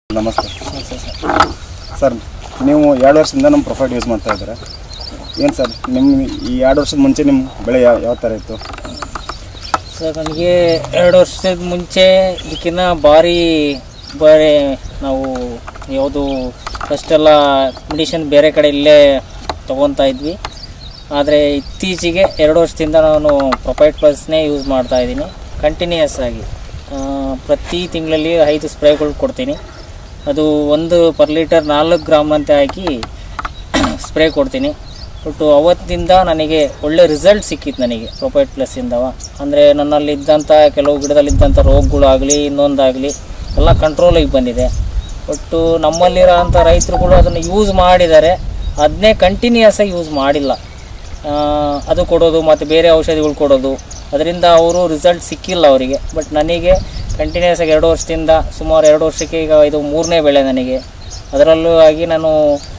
ನಮಸ್ತೆ ಸರ್ ನೀವು ಎರಡು ವರ್ಷದಿಂದ ನಮ್ಮ ಪ್ರೊಫೈಟ್ ಯೂಸ್ ಮಾಡ್ತಾ ಇದ್ದೀರಾ ಏನು ಸರ್ ನಿಮ್ಮ ಈ ಎರಡು ವರ್ಷದ ಮುಂಚೆ ನಿಮ್ಮ ಬೆಳೆ ಯಾವ ಯಾವ ಥರ ಇತ್ತು ಸರ್ ನನಗೆ ಎರಡು ವರ್ಷದ ಮುಂಚೆ ಇದಕ್ಕಿಂತ ಭಾರಿ ಭಾರಿ ನಾವು ಯಾವುದು ಫಸ್ಟೆಲ್ಲ ಮೆಡಿಷನ್ ಬೇರೆ ಕಡೆ ಇಲ್ಲೇ ತೊಗೊತಾ ಇದ್ವಿ ಆದರೆ ಇತ್ತೀಚೆಗೆ ಎರಡು ವರ್ಷದಿಂದ ನಾನು ಪ್ರೊಪೈಟ್ ಪ್ಲಸ್ನೇ ಯೂಸ್ ಮಾಡ್ತಾ ಇದ್ದೀನಿ ಕಂಟಿನ್ಯೂಯಸ್ ಆಗಿ ಆ, ಪ್ರತಿ ತಿಂಗಳಲ್ಲಿ ಐದು ಸ್ಪ್ರೇಗಳು ಕೊಡ್ತೀನಿ ಅದು ಒಂದು ಪರ್ ಲೀಟರ್ ನಾಲ್ಕು ಗ್ರಾಮ್ ಅಂತ ಹಾಕಿ ಸ್ಪ್ರೇ ಕೊಡ್ತೀನಿ ಒಟ್ಟು ಅವತ್ತಿಂದ ನನಗೆ ಒಳ್ಳೆ ರಿಸಲ್ಟ್ ಸಿಕ್ಕಿತ್ತು ನನಗೆ ಪ್ರೊಪೈಟ್ ಪ್ಲಸ್ಸಿಂದವ ಅಂದರೆ ನನ್ನಲ್ಲಿದ್ದಂಥ ಕೆಲವು ಗಿಡದಲ್ಲಿದ್ದಂಥ ರೋಗಗಳು ಆಗಲಿ ಇನ್ನೊಂದಾಗಲಿ ಎಲ್ಲ ಕಂಟ್ರೋಲಿಗೆ ಬಂದಿದೆ ಒಟ್ಟು ನಮ್ಮಲ್ಲಿರೋ ಅಂಥ ರೈತರುಗಳು ಅದನ್ನು ಯೂಸ್ ಮಾಡಿದ್ದಾರೆ ಅದನ್ನೇ ಕಂಟಿನ್ಯೂಯಸ್ ಆಗಿ ಯೂಸ್ ಮಾಡಿಲ್ಲ ಆ, ಅದು ಕೊಡೋದು ಮತ್ತು ಬೇರೆ ಔಷಧಿಗಳು ಕೊಡೋದು ಅದರಿಂದ ಅವರು ರಿಸಲ್ಟ್ ಸಿಕ್ಕಿಲ್ಲ ಅವರಿಗೆ ಬಟ್ ನನಗೆ ಕಂಟಿನ್ಯೂಸ್ ಆಗಿ ಎರಡು ವರ್ಷದಿಂದ ಸುಮಾರು ಎರಡು ವರ್ಷಕ್ಕೆ ಈಗ ಇದು ಮೂರನೇ ಬೆಳೆ ನನಗೆ ಅದರಲ್ಲೂ ಆಗಿ ನಾನು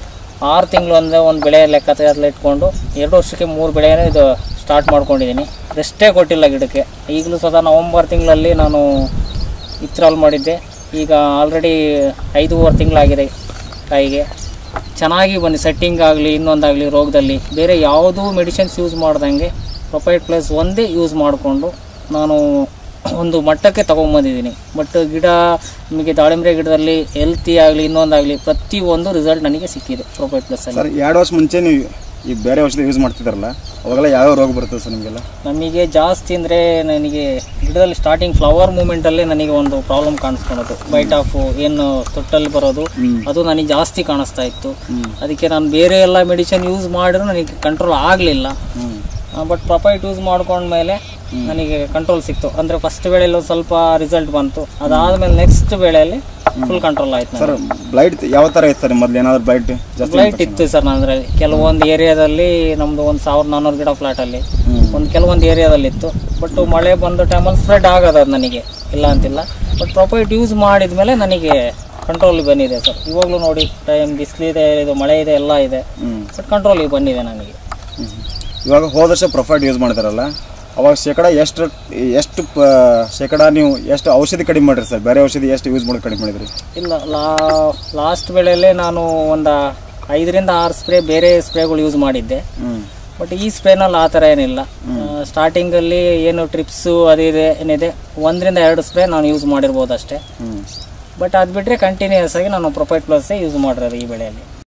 ಆರು ತಿಂಗಳು ಒಂದು ಒಂದು ಬೆಳೆ ಲೆಕ್ಕಾಚಾರ ಇಟ್ಕೊಂಡು ಎರಡು ವರ್ಷಕ್ಕೆ ಮೂರು ಬೆಳೆಯನ್ನು ಇದು ಸ್ಟಾರ್ಟ್ ಮಾಡ್ಕೊಂಡಿದ್ದೀನಿ ರೆಸ್ಟೇ ಕೊಟ್ಟಿಲ್ಲ ಗಿಡಕ್ಕೆ ಈಗಲೂ ಸದಾ ನವಂಬರ್ ತಿಂಗಳಲ್ಲಿ ನಾನು ಇತ್ರಾಲ್ ಮಾಡಿದ್ದೆ ಈಗ ಆಲ್ರೆಡಿ ಐದೂವರೆ ತಿಂಗಳಾಗಿದೆ ಕಾಯಿಗೆ ಚೆನ್ನಾಗಿ ಬಂದು ಸೆಟ್ಟಿಂಗ್ ಆಗಲಿ ಇನ್ನೊಂದಾಗಲಿ ರೋಗದಲ್ಲಿ ಬೇರೆ ಯಾವುದೂ ಮೆಡಿಸಿನ್ಸ್ ಯೂಸ್ ಮಾಡ್ದಂಗೆ ಪ್ರೊಪೈಟ್ ಪ್ಲಸ್ ಒಂದೇ ಯೂಸ್ ಮಾಡಿಕೊಂಡು ನಾನು ಒಂದು ಮಟ್ಟಕ್ಕೆ ತೊಗೊಂಬಂದಿದ್ದೀನಿ ಬಟ್ ಗಿಡ ನಿಮಗೆ ದಾಳಿಂಬೆ ಗಿಡದಲ್ಲಿ ಹೆಲ್ತಿ ಆಗಲಿ ಇನ್ನೊಂದಾಗಲಿ ಪ್ರತಿಯೊಂದು ರಿಸಲ್ಟ್ ನನಗೆ ಸಿಕ್ಕಿದೆ ಪ್ರೊಪೈಟ್ ಪ್ಲಸ್ಸಲ್ಲಿ ಸರ್ ಎರಡು ವರ್ಷ ಮುಂಚೆ ನೀವು ಈ ಬೇರೆ ಔಷಧಿ ಯೂಸ್ ಮಾಡ್ತಿದ್ದಾರಲ್ಲ ಅವಾಗೆಲ್ಲ ಯಾವ್ಯಾವ ರೋಗ ಬರ್ತದೆ ಸರ್ ನಿಮಗೆಲ್ಲ ನಮಗೆ ಜಾಸ್ತಿ ಅಂದರೆ ನನಗೆ ಗಿಡದಲ್ಲಿ ಸ್ಟಾರ್ಟಿಂಗ್ ಫ್ಲವರ್ ಮೂಮೆಂಟಲ್ಲೇ ನನಗೆ ಒಂದು ಪ್ರಾಬ್ಲಮ್ ಕಾಣಿಸ್ಕೊಳೋದು ಬೈಟ್ ಆಫ್ ಏನು ತೊಟ್ಟಲ್ಲಿ ಬರೋದು ಅದು ನನಗೆ ಜಾಸ್ತಿ ಕಾಣಿಸ್ತಾ ಇತ್ತು ಅದಕ್ಕೆ ನಾನು ಬೇರೆ ಎಲ್ಲ ಮೆಡಿಸಿನ್ ಯೂಸ್ ಮಾಡಿದ್ರು ನನಗೆ ಕಂಟ್ರೋಲ್ ಆಗಲಿಲ್ಲ ಹ್ಞೂ ಬಟ್ ಪ್ರೊಪೈಟ್ ಯೂಸ್ ಮಾಡ್ಕೊಂಡ್ಮೇಲೆ ನನಗೆ ಕಂಟ್ರೋಲ್ ಸಿಕ್ತು ಅಂದರೆ ಫಸ್ಟ್ ವೇಳೆಯಲ್ಲಿ ಒಂದು ಸ್ವಲ್ಪ ರಿಸಲ್ಟ್ ಬಂತು ಅದಾದಮೇಲೆ ನೆಕ್ಸ್ಟ್ ವೇಳೆಯಲ್ಲಿ ಫುಲ್ ಕಂಟ್ರೋಲ್ ಆಯ್ತು ಸರ್ ಬ್ಲೈಟ್ ಯಾವ ಥರ ಇತ್ತು ಸರ್ ಮೊದಲು ಏನಾದ್ರು ಬ್ಲೈಟ್ ಜಾಸ್ತಿ ಫ್ಲೈಟ್ ಇತ್ತು ಸರ್ ಅಂದರೆ ಕೆಲವೊಂದು ಏರಿಯಾದಲ್ಲಿ ನಮ್ಮದು ಒಂದು ಸಾವಿರದ ನಾನ್ನೂರು ಗಿಡ ಫ್ಲಾಟಲ್ಲಿ ಹ್ಞೂ ಒಂದು ಕೆಲವೊಂದು ಏರಿಯಾದಲ್ಲಿ ಇತ್ತು ಬಟ್ ಮಳೆ ಬಂದ ಟೈಮಲ್ಲಿ ಸ್ಪ್ರೆಡ್ ಆಗೋದು ಅದು ನನಗೆ ಇಲ್ಲ ಅಂತಿಲ್ಲ ಬಟ್ ಪ್ರೊಪೈಟ್ ಯೂಸ್ ಮಾಡಿದ ಮೇಲೆ ನನಗೆ ಕಂಟ್ರೋಲಿಗೆ ಬಂದಿದೆ ಸರ್ ಇವಾಗಲೂ ನೋಡಿ ಟೈಮ್ ಬಿಸಿಲಿದೆ ಇದು ಮಳೆ ಇದೆ ಎಲ್ಲ ಇದೆ ಹ್ಞೂ ಬಟ್ ಕಂಟ್ರೋಲಿಗೆ ಬಂದಿದೆ ನನಗೆ ಹ್ಮ್. ಇವಾಗ ಹೋದ ವರ್ಷ ಪ್ರೊಫೈಟ್ ಯೂಸ್ ಮಾಡ್ತಾರಲ್ಲ ಅವಾಗ ಶೇಕಡ ಎಷ್ಟು ಎಷ್ಟು ಪ ಶೇಕಡ ನೀವು ಎಷ್ಟು ಔಷಧಿ ಕಡಿಮೆ ಮಾಡಿರಿ ಸರ್ ಬೇರೆ ಔಷಧಿ ಎಷ್ಟು ಯೂಸ್ ಮಾಡೋದು ಕಡಿಮೆ ಮಾಡಿದ್ರಿ ಇಲ್ಲ ಲಾ ಲಾಸ್ಟ್ ವೇಳೆಯಲ್ಲೇ ನಾನು ಒಂದು ಐದರಿಂದ ಆರು ಸ್ಪ್ರೇ ಬೇರೆ ಸ್ಪ್ರೇಗಳು ಯೂಸ್ ಮಾಡಿದ್ದೆ ಹ್ಞೂ ಬಟ್ ಈ ಸ್ಪ್ರೇನಲ್ಲಿ ಆ ಥರ ಏನಿಲ್ಲ ಸ್ಟಾರ್ಟಿಂಗಲ್ಲಿ ಏನು ಟ್ರಿಪ್ಸು ಅದು ಇದೆ ಏನಿದೆ ಒಂದರಿಂದ ಎರಡು ಸ್ಪ್ರೇ ನಾನು ಯೂಸ್ ಮಾಡಿರ್ಬೋದು ಅಷ್ಟೇ ಹ್ಞೂ ಬಟ್ ಅದು ಬಿಟ್ಟರೆ ಕಂಟಿನ್ಯೂಸ್ ಆಗಿ ನಾನು ಪ್ರೊಪೈಟ್ ಪ್ಲಸ್ಸೇ ಯೂಸ್ ಮಾಡಿರೋದು ಈ ಬೆಳೆಯಲ್ಲಿ